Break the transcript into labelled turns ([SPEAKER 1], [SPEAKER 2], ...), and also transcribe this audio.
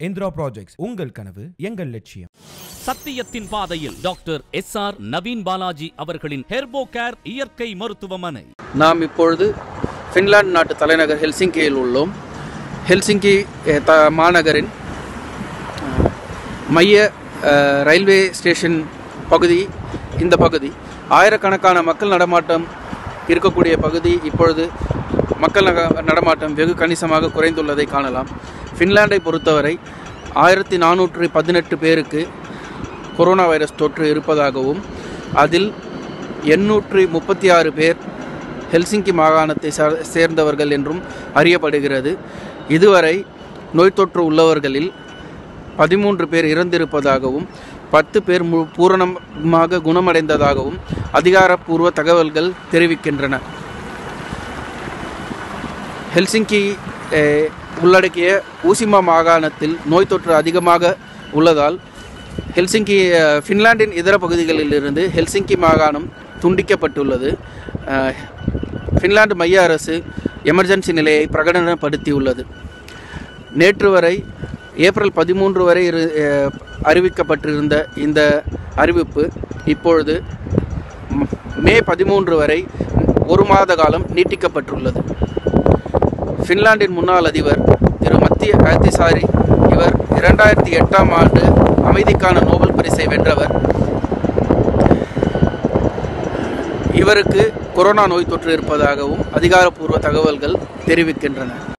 [SPEAKER 1] Indira projects உங்கள் கனவு எங்கள் லட்சியம்
[SPEAKER 2] சத்தியத்தின் பாதையில் doctor S R Naveen Balaji அவர்களின் ஹெர்போ கேர் இயற்கை மருத்துவமனை
[SPEAKER 3] நாம் இப்பொழுது ஃபின்லாந்து நாட்டு தலைநகர் ஹெல்சிங்கியில் உள்ளோம் ஹெல்சிங்கி அஹ், த மாநகரின் அஹ், மைய அஹ், ரயில்வே ஸ்டேஷன் பகுதி இந்த பகுதி ஆயிரக்கணக்கான மக்கள் நடமாட்டம் இருக்கக்கூடிய பகுதி இப்பொழுது மக்கள் நக- நடமாட்டம் வெகு கணிசமாக குறைந்துள்ளதை காணலாம் ஃபின்லாண்டை பொறுத்தவரை ஆயிரத்தி நானூற்றி பதினெட்டு பேருக்கு கொரோனா வைரஸ் தொற்று இருப்பதாகவும் அதில் எண்ணூற்றி முப்பத்தி ஆறு பேர் ஹெல்சிங்கி மாகாணத்தை சார் சேர்ந்தவர்கள் என்றும் அறியப்படுகிறது இதுவரை நோய் தொற்று உள்ளவர்களில் பதிமூன்று பேர் இறந்திருப்பதாகவும் பத்து பேர் மு பூரணமாக குணமடைந்ததாகவும் அதிகாரப்பூர்வ தகவல்கள் தெரிவிக்கின்றன ஹெல்சிங்கி அஹ், உள்ளடக்கிய ஊசிமா மாகாணத்தில் நோய் தொற்று அதிகமாக உள்ளதால் ஹெல்சிங்கி அஹ், ஃபின்லாந்தின் இதர பகுதிகளிலிருந்து ஹெல்சிங்கி மாகாணம் துண்டிக்கப்பட்டுள்ளது அஹ், ஃபின்லாந்து மைய அரசு எமர்ஜென்சி நிலையை பிரகடனப்படுத்தியுள்ளது நேற்று வரை ஏப்ரல் பதிமூன்று வரை இரு அஹ், அறிவிக்கப்பட்டிருந்த இந்த அறிவிப்பு இப்பொழுது ம், மே பதிமூன்று வரை ஒரு மாத காலம் நீட்டிக்கப்பட்டுள்ளது ஃபின்லாந்தின் முன்னாள் அதிபர் திரு மத்திய ஆத்திசாரி இவர் இரண்டாயிரத்தி எட்டாம் ஆண்டு அமைதிக்கான நோபல் பரிசை வென்றவர் இவருக்கு கொரோனா நோய் தொற்று இருப்பதாகவும் அதிகாரப்பூர்வ தகவல்கள் தெரிவிக்கின்றன